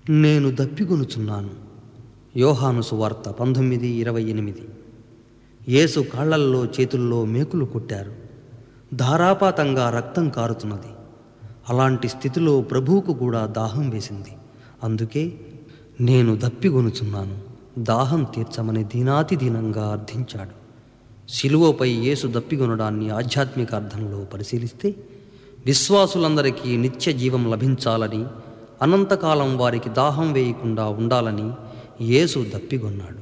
నేను దప్పిగొనుచున్నాను యోహాను సువార్త పంతొమ్మిది ఇరవై ఎనిమిది యేసు కాళ్లల్లో చేతుల్లో మేకులు కొట్టారు ధారాపాతంగా రక్తం కారుతున్నది అలాంటి స్థితిలో ప్రభువుకు కూడా దాహం వేసింది అందుకే నేను దప్పిగొనుచున్నాను దాహం తీర్చమని దీనాతి దీనంగా అర్థించాడు శిలువపై యేసు దప్పిగొనడాన్ని ఆధ్యాత్మిక అర్థంలో పరిశీలిస్తే విశ్వాసులందరికీ నిత్య జీవం లభించాలని అనంతకాలం వారికి దాహం వేయకుండా ఉండాలని యేసు దప్పిగొన్నాడు